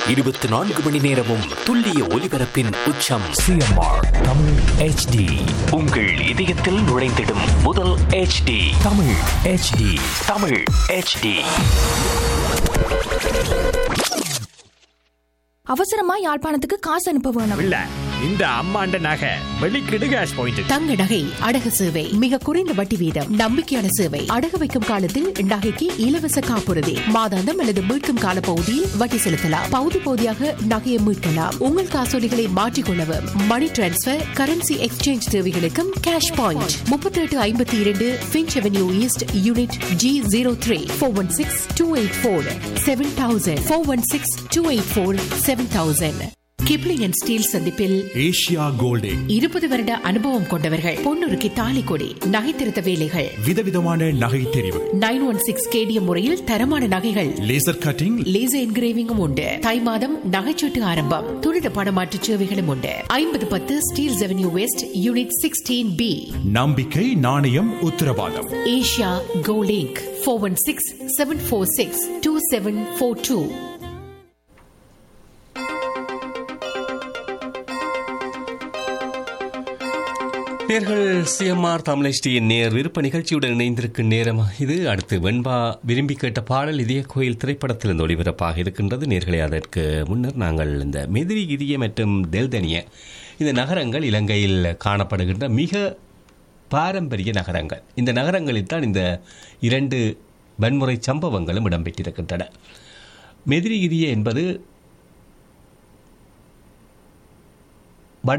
இருபத்தி நான்கு மணி நேரமும் துல்லிய ஒலிபரப்பின் உச்சம் சிஎம்ஆர் தமிழ் ஹெச்டி உங்கள் இதயத்தில் நுழைந்திடும் முதல் HD Tamil HD Tamil HD அவசரமா யாழ்ப்பாணத்துக்கு காசு அனுப்ப வேணும் இல்ல இந்த அம்மாண்ட நகை வெளிக்கிடு கேஷ் பாயிண்ட் தங்க நகை அடகு சேவை மிக குறைந்த வட்டி வீதம் நம்பிக்கையான சேவை அடகு வைக்கும் காலத்தில் நகைக்கு இலவச காப்புறுதி மாதாந்தம் அல்லது மீட்கும் கால பகுதியில் வட்டி செலுத்தலாம் பகுதி பகுதியாக நகையை மீட்கலாம் உங்கள் காசோலிகளை மாற்றிக்கொள்ளவும் மணி டிரான்ஸ்பர் கரன்சி எக்ஸ்சேஞ்ச் தேவைகளுக்கும் கேஷ் பாயிண்ட் முப்பத்தி எட்டு ஐம்பத்தி இரண்டு Finch avenue east unit G zero three four one six two eight four seven thousand four one six two eight four seven thousand Kipling and Steel சந்திப்பில் Asia gold king இருபது வருட அனுபவம் கொண்டவர்கள் பொன்னுருக்கு தாலி கொடி நகை திருத்த வேலைகள் விதவிதமான நகை தெரிவு நைன் ஒன் சிக்ஸ் கேடிஎம் முறையில் தரமான நகைகள் லேசர் கட்டிங் லேசர் என்கிரேவிங்கும் உண்டு தை மாதம் நகைச்சீட்டு ஆரம்பம் துரித பணமாற்று சேவைகளும் உண்டு ஐம்பது பத்து Steel avenue west unit sixteen B நம்பிக்கை நாணயம் உத்தரவாதம் Asia gold king four one six seven four six two seven four two நேர்கள் சிஎம்ஆர் தமிழ்ச்சியின் நேர் விருப்ப நிகழ்ச்சியுடன் இணைந்திருக்கும் நேரம் இது அடுத்து வெண்பா விரும்பி கேட்ட பாடல் இதய கோயில் திரைப்படத்தில் இந்த ஒளிபரப்பாக இருக்கின்றது நேர்களே அதற்கு முன்னர் நாங்கள் இந்த மெதிரிகிரிய மற்றும் தெல்தனிய இந்த நகரங்கள் இலங்கையில் காணப்படுகின்ற மிக பாரம்பரிய நகரங்கள் இந்த நகரங்களில் தான் இந்த இரண்டு வன்முறை சம்பவங்களும் இடம்பெற்றிருக்கின்றன மெதிரிகிரிய என்பது வட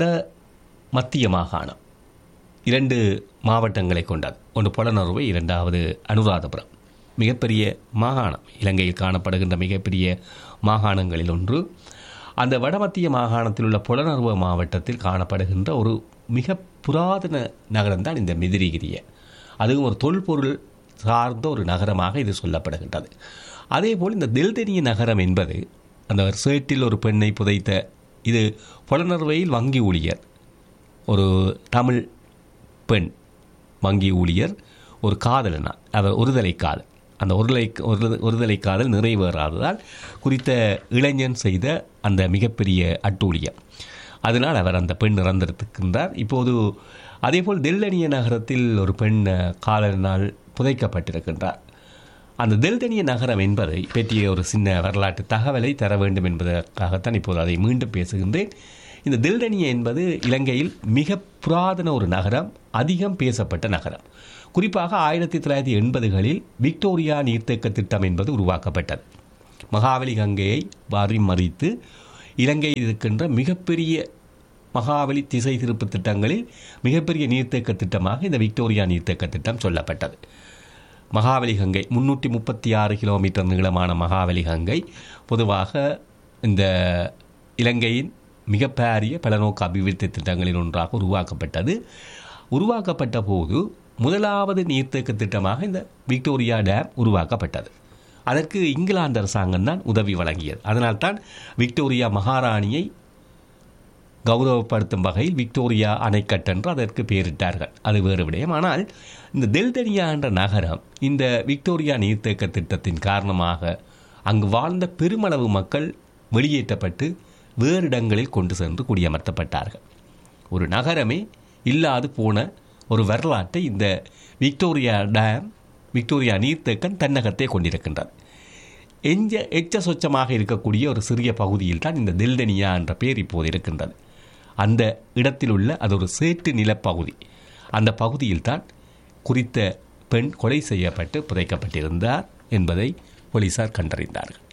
மத்திய மாகாணம் இரண்டு மாவட்டங்களை கொண்டது ஒன்று புலனறுவை இரண்டாவது அனுராதபுரம் மிகப்பெரிய மாகாணம் இலங்கையில் காணப்படுகின்ற மிகப்பெரிய மாகாணங்களில் ஒன்று அந்த வடமத்திய மாகாணத்தில் உள்ள புலனறுவ மாவட்டத்தில் காணப்படுகின்ற ஒரு மிக புராதன நகரம்தான் இந்த மிதிரிகிரிய அதுவும் ஒரு தொல்பொருள் சார்ந்த ஒரு நகரமாக இது சொல்லப்படுகின்றது அதேபோல் இந்த தில்தெனிய நகரம் என்பது அந்த சேட்டில் ஒரு பெண்ணை புதைத்த இது புலனறுவையில் வங்கி ஊழியர் ஒரு தமிழ் பெண் வங்கி ஊழியர் ஒரு காதலனா அவர் ஒருதலை காதல் அந்த ஒருதலை ஒரு ஒருதலை காதல் நிறைவேறாததால் குறித்த இளைஞன் செய்த அந்த மிகப்பெரிய அட்டூழியம் அதனால் அவர் அந்த பெண் இறந்திருக்கின்றார் இப்போது அதேபோல் தெல்லனிய நகரத்தில் ஒரு பெண் காதலினால் புதைக்கப்பட்டிருக்கின்றார் அந்த தெல்தனிய நகரம் என்பதை பற்றிய ஒரு சின்ன வரலாற்று தகவலை தர வேண்டும் என்பதற்காகத்தான் இப்போது அதை மீண்டும் பேசுகின்றேன் இந்த தில்டனிய என்பது இலங்கையில் மிக புராதன ஒரு நகரம் அதிகம் பேசப்பட்ட நகரம் குறிப்பாக ஆயிரத்தி தொள்ளாயிரத்தி எண்பதுகளில் விக்டோரியா நீர்த்தேக்க திட்டம் என்பது உருவாக்கப்பட்டது மகாவலி கங்கையை வாரி மறித்து இலங்கையில் இருக்கின்ற மிகப்பெரிய மகாவலி திசை திருப்பு திட்டங்களில் மிகப்பெரிய நீர்த்தேக்க திட்டமாக இந்த விக்டோரியா நீர்த்தேக்க திட்டம் சொல்லப்பட்டது மகாவலி கங்கை முன்னூற்றி முப்பத்தி ஆறு கிலோமீட்டர் நீளமான மகாவலி கங்கை பொதுவாக இந்த இலங்கையின் மிக பாரிய பலநோக்கு அபிவிருத்தி திட்டங்களில் ஒன்றாக உருவாக்கப்பட்டது உருவாக்கப்பட்ட போது முதலாவது நீர்த்தேக்க திட்டமாக இந்த விக்டோரியா டேம் உருவாக்கப்பட்டது அதற்கு இங்கிலாந்து அரசாங்கம் தான் உதவி வழங்கியது அதனால்தான் விக்டோரியா மகாராணியை கௌரவப்படுத்தும் வகையில் விக்டோரியா அணைக்கட்டு என்று அதற்கு பெயரிட்டார்கள் அது வேறு விடயம் ஆனால் இந்த தெல்தனியா என்ற நகரம் இந்த விக்டோரியா நீர்த்தேக்க திட்டத்தின் காரணமாக அங்கு வாழ்ந்த பெருமளவு மக்கள் வெளியேற்றப்பட்டு வேறு இடங்களில் கொண்டு சென்று குடியமர்த்தப்பட்டார்கள் ஒரு நகரமே இல்லாது போன ஒரு வரலாற்றை இந்த விக்டோரியா டேம் விக்டோரியா நீர்த்தேக்கம் தன்னகத்தை கொண்டிருக்கின்றது எஞ்ச எச்ச சொச்சமாக இருக்கக்கூடிய ஒரு சிறிய பகுதியில் தான் இந்த தெல்டனியா என்ற பெயர் இப்போது இருக்கின்றது அந்த இடத்தில் உள்ள அது ஒரு சேட்டு நிலப்பகுதி அந்த பகுதியில் தான் குறித்த பெண் கொலை செய்யப்பட்டு புதைக்கப்பட்டிருந்தார் என்பதை போலீசார் கண்டறிந்தார்கள்